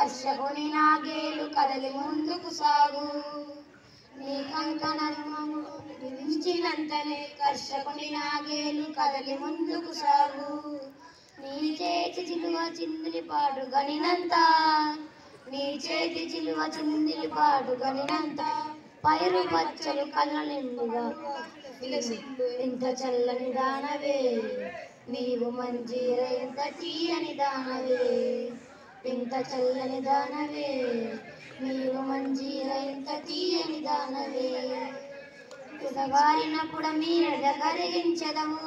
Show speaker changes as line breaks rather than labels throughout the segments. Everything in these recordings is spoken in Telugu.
కర్షకుని నాగేలు కదలి ముందుకు సాగు నీ కంకణము విధించినంతనే కర్షకుని నాగేలు కదలి ముందుకు సాగు నీ చేతి చిలువ చిందిలి పాడు గనినంత నీ చేతి చిలువ చిందిలి పాడు గనినంత పైరు పచ్చలు కళ్ళ నిండుగా ఇంత చల్లని దానవే నీవు మంజీర ఎంత తీయని దానవే ఇంత చల్లని దానవే నీవు మంజీర ఎంత తీయని దానవే పిదవారినప్పుడు మీరడ కరిగించదము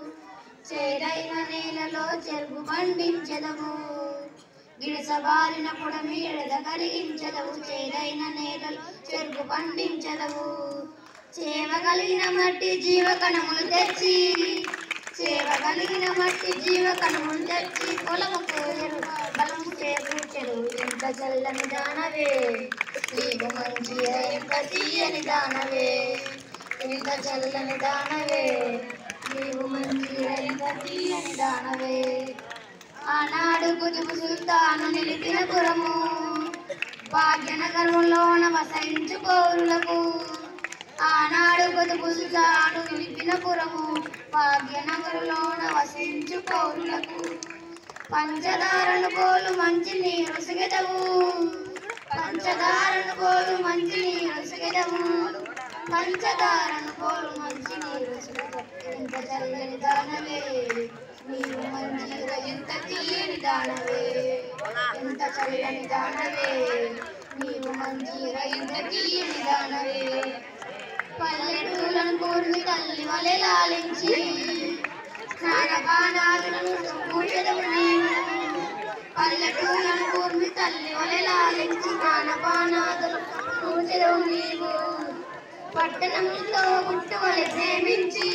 చేదైన నేలలో చెరుకు పండించదము గిడసబారినప్పుడు మీరడ కరిగించదము చేదైన నేలలో చెరుకు పండించదము చేవగలిగిన మట్టి జీవకణములు తెచ్చి చేవగలిగిన మట్టి జీవకణములు తెచ్చి పొలము కోయరు బలము చేకూర్చరు ఎంత చల్లని దానవే నీకు మంచి ఎంత తీయని దానవే ఎంత చల్లని దానవే నీవు మంచి ఎంత తీయని దానవే ఆనాడు కుతుబు సుల్తాను నిలిపిన పురము భాగ్యనగరంలోన వసించు పౌరులకు ఆనాడు కుతుబు సుల్తాను నిలిపిన పురము భాగ్యనగరంలోన వసించు పౌరులకు పంచదారను పోలు మంచి నీరు సిగదవు పంచదారను పోలు మంచి నీరు సిగదవు పంచదారను పోలు మంచి నీరు సిగదవు ఎంత చల్లని దానవే నీవు మంజీర ఎంత తీయని దానవే ఎంత చల్లని దానవే నీవు మంజీర ఎంత తీయని దానవే పల్లెటూళ్ళను కూర్మి తల్లి వలె లాలించి స్నానపానాదులను పూజదవు నీవు పల్లెటూళ్ళను కూర్మి తల్లి వలె లాలించి స్నానపానాదులు పూజదవు నీవు పట్టణములతో పుట్టువలె ప్రేమించి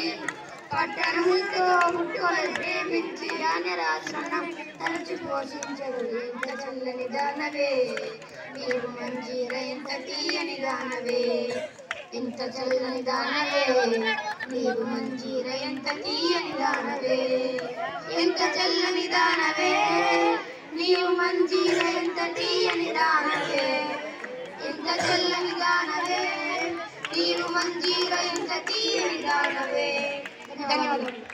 పట్టణములతో పుట్టువలె ప్రేమించి దాని రాసనం తలచి పోషించరు ఎంత చల్లని దానవే నీవు మంజీర ఎంత తీయని దానవే ఎంత చల్లని దానవే నీవు మంజీర ఎంత తీయని దానవే ఎంత చల్లని దానవే నీవు మంజీర ఎంత తీయని దానవే ఎంత చల్లని దానవే నీవు మంజీర ఎంత తీయని దానవే ధన్యవాదాలు